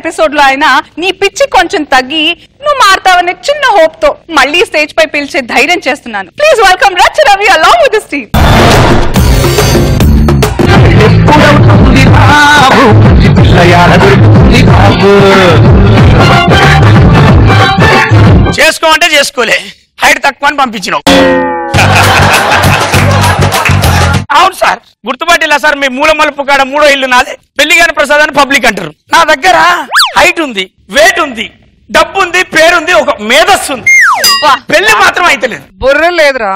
Episode లో అయినా నీ పిచ్చి కొంచెం తగ్గి నువ్వు మారుతావనే చిన్న హోప్ తో మళ్ళీ స్టేజ్ పై పిలిచే ధైర్యం చేస్తున్నాను ప్లీజ్ వెల్కమ్ రచ్ Ravi along with this team ఎప్పుడవుతుంది బాబు పిల్లయాల దొరుకుతుంది బాబు చేసుకో అంటే చేసుకోలే హైట్ తక్కువ అని పంపించినావు అవును సార్ గుర్తుపట్టిలా సార్ మీ మూల మలుపు కాడ మూడో ఇల్లు నాదే పెళ్లి కాని ప్రసాద్ అని పబ్లిక్ అంటారు నా దగ్గర హైట్ ఉంది వెయిట్ ఉంది డబ్బు ఉంది పేరుంది ఒక మేధస్సు ఉంది పెళ్లి మాత్రం అయితలేదు బుర్ర లేదురా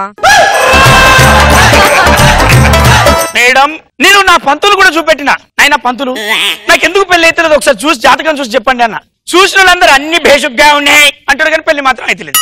మేడం నేను నా పంతులు కూడా చూపెట్టిన ఆయన పంతులు నాకు ఎందుకు పెళ్లి అవుతలేదు ఒకసారి చూసి జాతకం చూసి చెప్పండి అన్న చూసిన వాళ్ళందరూ అన్ని భేషుగ్గా ఉన్నాయి అంటారు కానీ పెళ్లి మాత్రం అయితలేదు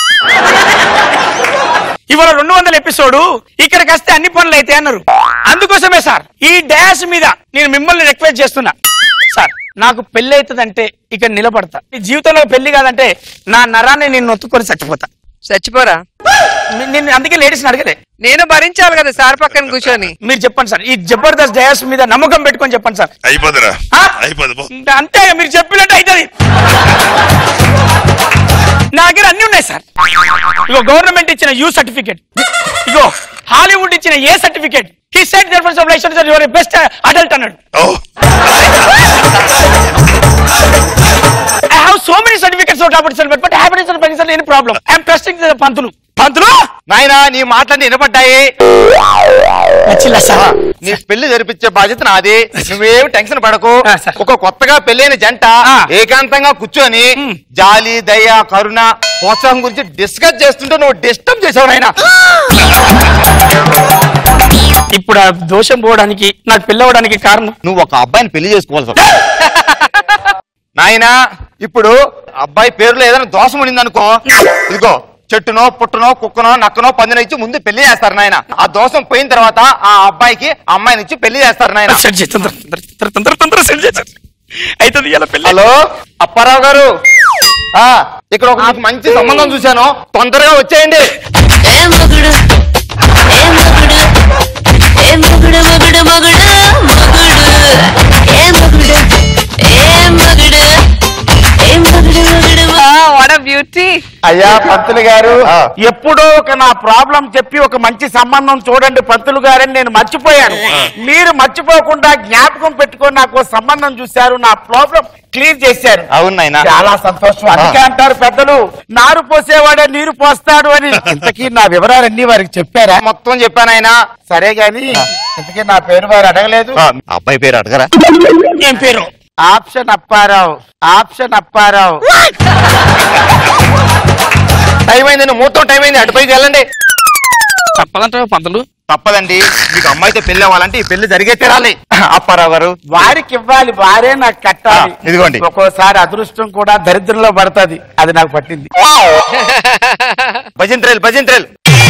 ఇవాళ రెండు వందల ఎపిసోడ్ ఇక్కడికి వస్తే అన్ని పనులు అయితే అన్నారు అందుకోసమే సార్ ఈ డాష్ మీద నేను మిమ్మల్ని రిక్వెస్ట్ చేస్తున్నా సార్ నాకు పెళ్లి అవుతుందంటే ఇక నిలబడతా ఈ జీవితంలో పెళ్లి కాదంటే నా నరాన్ని నేను నొత్తుకొని చచ్చిపోతా చచ్చిపోరా ని- నేను అందుకే లేడీస్ని అడగలే నేను భరించాలి కదా సార్ పక్కన కూర్చొని మీరు చెప్పండి సార్ ఈ జబర్దస్త్ డయాస్ మీద నమ్మకం పెట్టుకొని చెప్పండి సార్ అయిపోదురా ఆ? అయిపోదు పో. ఇంకా అంతే మీరు చెప్పినట్టు అవుతుంది నా దగ్గర అన్ని ఉన్నాయి సార్ ఇగో గవర్నమెంట్ ఇచ్చిన యూ సర్టిఫికేట్ ఇగో హాలీవుడ్ ఇచ్చిన A certificate he said difference of licence your best adult అన్నాడు oh I have so many certificates out of but but happiness and pregnancy any problem I'm trusting పంతులు పంతులు నాయనా నీ మాటలన్నీ వినపడ్డాయి నచ్చిల్లా sir నీ పెళ్లి జరిపించే బాధ్యత నాది నువ్వేమి టెన్షన్ పడకు ఆ, సార్. ఒక కొత్తగా పెళ్ళైన జంట ఆ. ఏకాంతంగా కూర్చొని మ్. జాలి దయ కరుణ ప్రోత్సాహం గురించి డిస్కస్ చేస్తుంటే నువ్వు డిస్టర్బ్ చేసావు నాయన ఇప్పుడు ఆ దోషం పోవడానికి నాకు పెళ్ళి అవ్వడానికి కారణం నువ్వు ఒక అబ్బాయిని పెళ్లి చేసుకోవాల్సి వస్తుంది. నాయనా ఇప్పుడు అబ్బాయి పేరులో ఏదైనా దోషం ఉండింది అనుకో ఇదిగో చెట్టునో పుట్టనో కుక్కనో నక్కనో పందినో ఇచ్చి ముందు పెళ్లి చేస్తారు నాయన ఆ దోషం పోయిన తర్వాత ఆ అబ్బాయికి ఆ అమ్మాయిని ఇచ్చి పెళ్లి చేస్తారు నాయన సెట్ చేయి తొందర తొందర తొందర తొందర తొందర సెట్ చేసి అవుతుంది ఇలా పెళ్ళి హలో అప్పారావు గారు ఆ ఇక్కడ ఒక మీకు మంచి సంబంధం చూశాను తొందరగా వచ్చేయండి ఏ మగుడు ఏ మగుడు ఏ మగుడు మగుడు మగుడు మగుడు ఏ మగుడు ఏ మగుడు ఏ మగుడు మగుడు వాట్ బ్యూటీ అయ్యా పంతులు గారు ఆ. ఎప్పుడో ఒక నా ప్రాబ్లం చెప్పి ఒక మంచి సంబంధం చూడండి పంతులు గారని నేను మర్చిపోయాను మీరు మర్చిపోకుండా జ్ఞాపకం పెట్టుకొని నాకు ఓ సంబంధం చూశారు నా ప్రాబ్లం క్లియర్ చేశారు అవును నాయనా చాలా సంతోషం అందుకే అంటారు పెద్దలు నారు పోసేవాడే నీరు పోస్తాడు అని ఇంతకీ నా వివరాలన్నీ వారికి చెప్పారా మొత్తం చెప్పాను ఆయన సరే గాని ఇంతకీ నా పేరు వారు అడగలేదు అబ్బాయి పేరు అడగరా ఏం పేరు option Apparao option Apparao time అయింది మొత్తం టైం అయింది అటుపైకి వెళ్ళండి తప్పదంటావు పంతులు తప్పదండి మీకు అమ్మాయితో పెళ్లి అవ్వాలంటే ఈ పెళ్లి జరిగే తీరాలి అప్పారావు గారు వారికి ఇవ్వాలి వారే నాకు కట్టాలి ఆ, ఇదిగోండి. ఒక్కోసారి అదృష్టం కూడా దరిద్రంలో పడుతుంది అది నాకు పట్టింది భజంత్రేలు భజంత్రేలు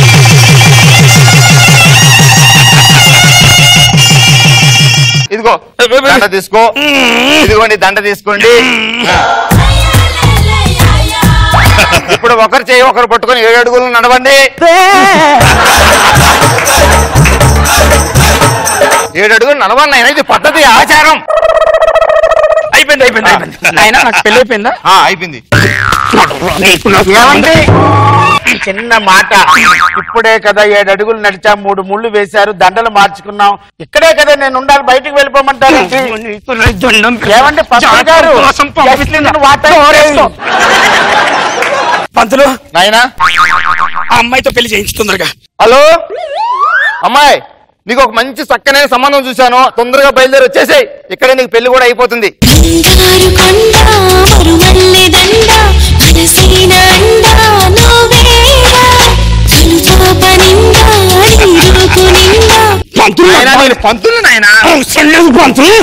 ఇదిగో దండ తీసుకో ఇదిగోండి దండ తీసుకోండి ఇప్పుడు ఒకరు చేయి ఒకరు పట్టుకొని ఏడు అడుగులు నడవండి ఏడు అడుగులు నడవండి ఆయన ఇది పద్ధతి ఆచారం అయిపోయింది అయిపోయింది అయిపోయింది ఆయన నాకు పెళ్లి అయిపోయిందా ఆ, అయిపోయింది ఏమండి చిన్న మాట ఇప్పుడే కదా ఏడు అడుగులు నడిచా మూడు ముళ్ళు వేశారు దండలు మార్చుకున్నాం ఇక్కడే కదా నేను ఉండాలి బయటికి వెళ్ళిపోమంటారు ఏమండి పంతులు గారు just in what I say. పంతులు నాయనా ఆ అమ్మాయితో పెళ్లి చేయించు తొందరగా హలో అమ్మాయి నీకు ఒక మంచి చక్కనైన సంబంధం చూశాను తొందరగా బయలుదేరి వచ్చేసేయ్ ఇక్కడే నీకు పెళ్లి కూడా అయిపోతుంది బంగారు కొండ మరుమల్లె దండ మనసైన అండ నువ్వేరా కనుచాప నిండా నీరుకు నిండా నాయనా నేను పంతులు నాయనా పంతులు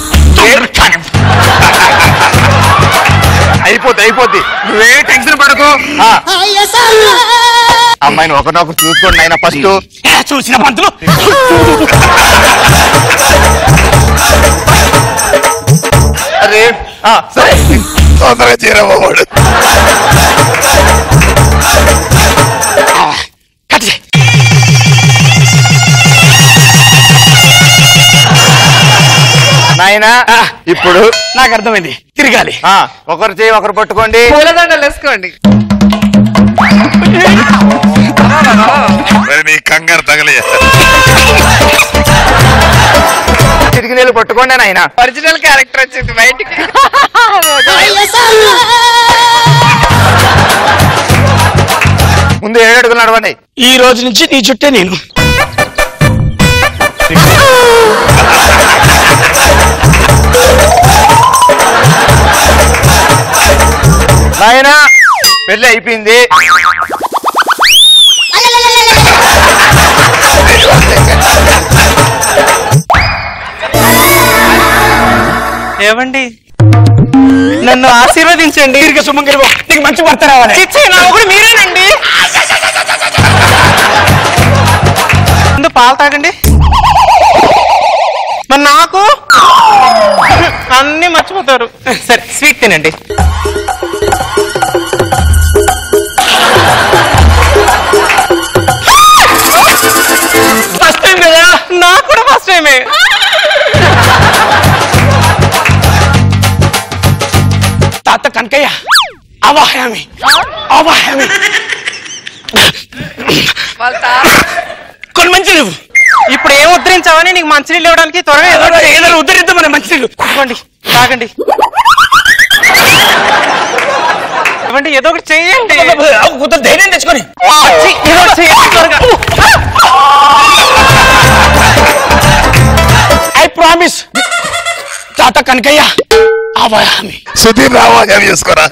అయిపోద్ది అయిపోద్ది నువ్వే టెన్షన్ పడకు ఆ, అమ్మాయిని ఒకరినొకరు చూసుకోండి నాయన ఫస్ట్ చూసిన పంతులు అరే ఆ, సరే తొందరగా చేరవాడు కట్ చేయి. నాయనా ఆ. ఇప్పుడు నాకు అర్థమైంది తిరగాలి ఆ ఒకరు చేయి ఒకరు పట్టుకోండి పూలదండలు వేసుకోండి మరి నీ కంగారు తగలే తిరిగి నీళ్ళు పట్టుకోండి నాయన ఒరిజినల్ క్యారెక్టర్ వచ్చింది బయటికి ముందు ఏడు అడుగులు నడవండి ఈ రోజు నుంచి నీ చుట్టే నేను నాయన పెళ్లి అయిపోయింది ఏమండి నన్ను ఆశీర్వదించండి దీర్ఘ సుమంగలి పో. నీకు మంచి భర్త రావాలి చిచ్చి నా ఒకడు మీరేనండి ముందు పాలు తాగండి మరి నాకు అన్ని మర్చిపోతారు సరే స్వీట్ తినండి ఫస్ట్ టైం కదా నాకు కూడా ఫస్ట్ టైమే తాత కనకయ్య అవాహయామి అవాహయామి కొన్ని మంచి నువ్వు ఇప్పుడు ఏం ఉద్ధరించావని నీకు మంచినీళ్ళు ఇవ్వడానికి త్వరగా ఏదో ఒకటి చేయండి. ఏదైనా ఉద్ధరిద్దాం మన మంచి నీళ్ళు ఇవ్వండి తాగండి ఇవ్వండి ఏదో ఒకటి చేయండి కొంత ధైర్యం తెచ్చుకొని ఛీ, ఏదో ఒకటి చేయండి త్వరగా. ఐ ప్రామిస్ తాత కనకయ్య అవాహయామి సుధీర్ రావాజాం చేసుకోరా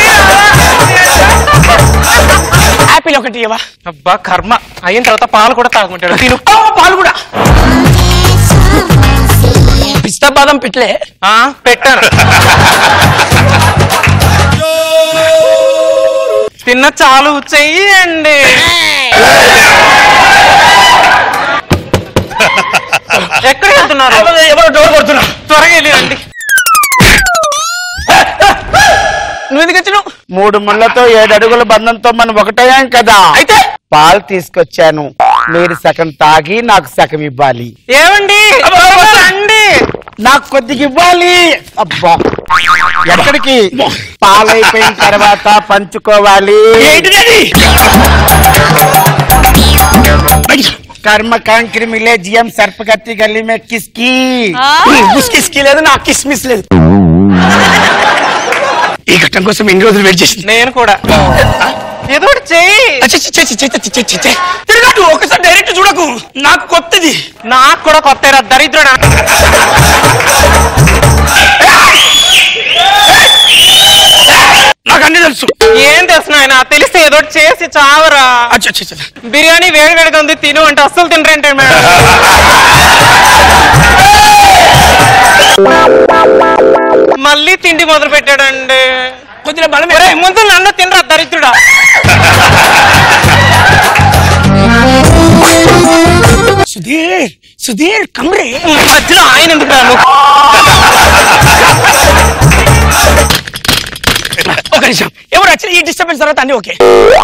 యాపిల్ ఒకటి ఇవ్వా అబ్బా కర్మ అయిన తర్వాత పాలు కూడా తాగుంటాడు తిను పాలు కూడా పిస్తా బాదం పిట్లే ఆ, పెట్టాను తిన్న చాలు చెయ్యండి ఎక్కడ వెళ్తున్నారు ఎవరో డోర్ కొడుతున్నా త్వరగా వెళ్ళిరండి నువ్వు ఎందుకు వచ్చినావు మూడు ముళ్ళతో ఏడు అడుగుల బంధంతో మనం ఒకటయ్యాం కదా అయితే పాలు తీసుకొచ్చాను మీరు సగం తాగి నాకు సగం ఇవ్వాలి ఏమండి త్వరగా రండి నాకు కొద్దిగా ఇవ్వాలి అబ్బా ఎక్కడికి పాలైపోయిన తర్వాత పంచుకోవాలి ఏంటిది అది కర్మ కాంక్రి మిలే జిఎం సర్పగత్తి గల్లీ మే కిస్కి కిస్కి లేదు నాకు కిస్మిస్ లేదు ఈ ఘట్టం కోసం ఎన్ని రోజులు వెయిట్ చేసింది నేను కూడా ఏదో ఒకటి చెయ్యి ఛీ, ఛీ, ఛీ, ఛీ, ఛీ, ఛీ, ఛీ, ఛీ, ఛీ. తిరగట్టు ఒకసారి డైరెక్ట్ చూడకు నాకు కొత్తది నాకు కూడా కొత్త దరిద్రుడు నాకు అన్ని తెలుసు ఏం తెలుసు ఆయన తెలిస్తే ఏదో ఒకటి చేసి చావరా అచ్చా, అచ్చా, అచ్చా. బిర్యానీ వేడి వేడిగా ఉంది తిను అంటే అస్సలు తినరేంటే మేడం మళ్ళీ తిండి మొదలు పెట్టాడండి కొద్దిగా బలం ఒరేయ్, ముందు నన్ను తినరా దరిద్రుడా సుధీర్ సుధీర్ కమ్రే మధ్యలో ఆయన ఎందుకు రాను ఒక నిమిషం ఎవరు వచ్చిన ఈ డిస్టర్బెన్స్ తర్వాత అన్ని ఓకే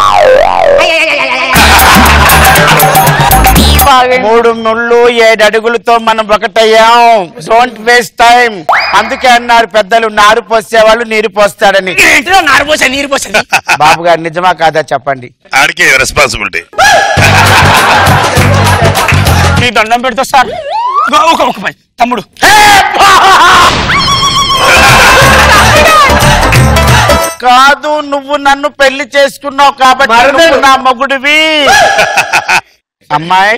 మూడు ముళ్ళు ఏడు అడుగులతో మనం ఒకటయ్యాం డోంట్ వేస్ట్ టైం అందుకే అన్నారు పెద్దలు నారు పోసేవాళ్ళు నీరు పోస్తాడని ఏంటిదో నారు పోసా నీరు పోసేది బాబు గారు నిజమా కాదా చెప్పండి ఆడికే రెస్పాన్సిబిలిటీ నీ దండం పెడతా సార్ ఒక ఒక ఒక పని తమ్ముడు కాదు నువ్వు నన్ను పెళ్లి చేసుకున్నావు కాబట్టి నువ్వు నా మొగుడివి అమ్మాయి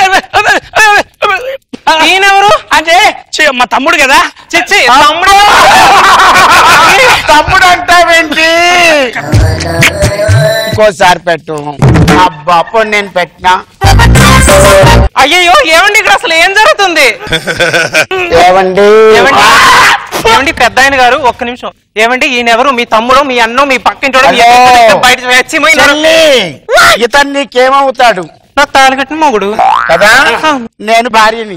ఈయనెవరు అంటే ఛీ, మా తమ్ముడు కదా చిచ్చి తమ్ముడు తమ్ముడు అంటావేంటి ఇంకోసారి పెట్టు అబ్బా అప్పుడు నేను పెట్టినా అయ్యయ్యో ఏమండి ఇక్కడ అసలు ఏం జరుగుతుంది ఏవండి ఏమండి ఏమండి పెద్ద ఆయన గారు ఒక్క నిమిషం ఏమండి ఈయన ఎవరు మీ తమ్ముడు మీ అన్న మీ పక్కింటోడు మీ హలో. ఎక్కడికి బయట వచ్చి పోయి నన్ను- చెల్లి ఇతను నీకేమవుతాడు నా తాళి కట్టిన మొగుడు కదా నేను భార్యని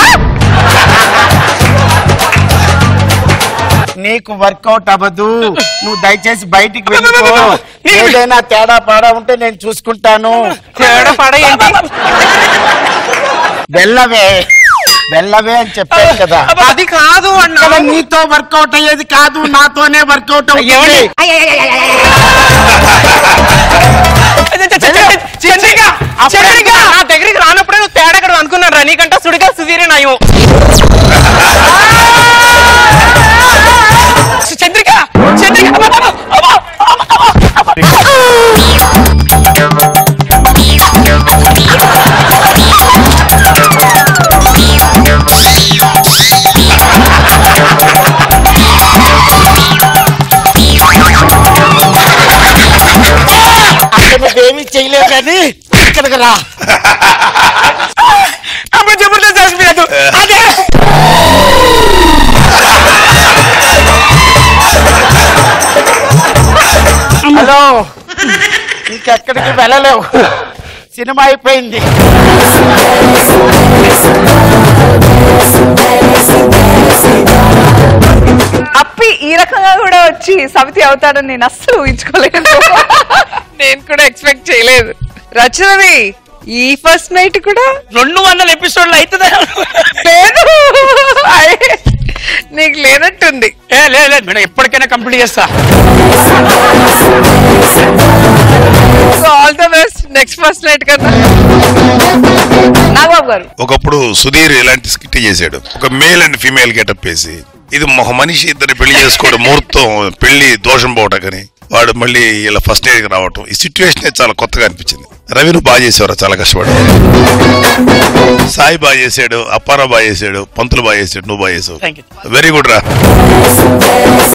నీకు వర్కౌట్ అవ్వదు నువ్వు దయచేసి బయటికి వెళ్ళిపో ఏదైనా తేడా పాడా ఉంటే నేను చూసుకుంటాను తేడా పడ ఏంటి వెళ్ళవే వెళ్ళవే అని చెప్పాను కదా అది కాదు అన్న కదా నీతో వర్కౌట్ అయ్యేది కాదు నాతోనే వర్కౌట్ అవుతుంది చంద్రిక చంద్రిక నా దగ్గరికి రానప్పుడే నువ్వు తేడగడు అనుకున్నాను రా నీకంటే సుడిగా సుధీరే నయం చంద్రిక చంద్రిక అబ్బా, అబ్బా, అబ్బా, అబ్బా. నువ్వేమీ చేయలేవు కానీ ఇక్కడికి రా అప్పుడు జబర్దస్త్ హాస్పిటల్ అదే హలో ఇంకెక్కడికి వెళ్ళలేవు సినిమా అయిపోయింది అప్పి ఈ రకంగా కూడా వచ్చి సవితి అవుతాడని నేను అస్సలు ఊహించుకోలేదు నేను కూడా ఎక్స్పెక్ట్ చేయలేదు రచనవి ఈ ఫస్ట్ నైట్ కూడా రెండు వందల ఎపిసోడ్లు అవుతుందా లేదు నీకు లేనట్టుంది ఏ లేదు లేదు మేడం ఎప్పటికైనా కంప్లీట్ చేస్తా so all the best next first night కదా నాగబాబు గారు ఒకప్పుడు సుధీర్ ఇలాంటి స్కిట్ చేశాడు ఒక మేల్ అండ్ ఫీమేల్ గెటప్ వేసి ఇది ఒక మనిషి ఇద్దరు పెళ్లి చేసుకోవడం ముహూర్తం పెళ్లి దోషం పోవటం కానీ వాడు మళ్ళీ ఇలా ఫస్ట్ ఎయిడ్ రావటం ఈ సిచ్యువేషన్ చాలా కొత్తగా అనిపించింది రవి నువ్వు బాగా చేసేవారు చాలా కష్టపడి సాయి బాగా చేశాడు అప్పారావు బాగా చేశాడు పంతులు బాగా చేశాడు నువ్వు బాగా చేసావు Thank you. వెరీ గుడ్ రా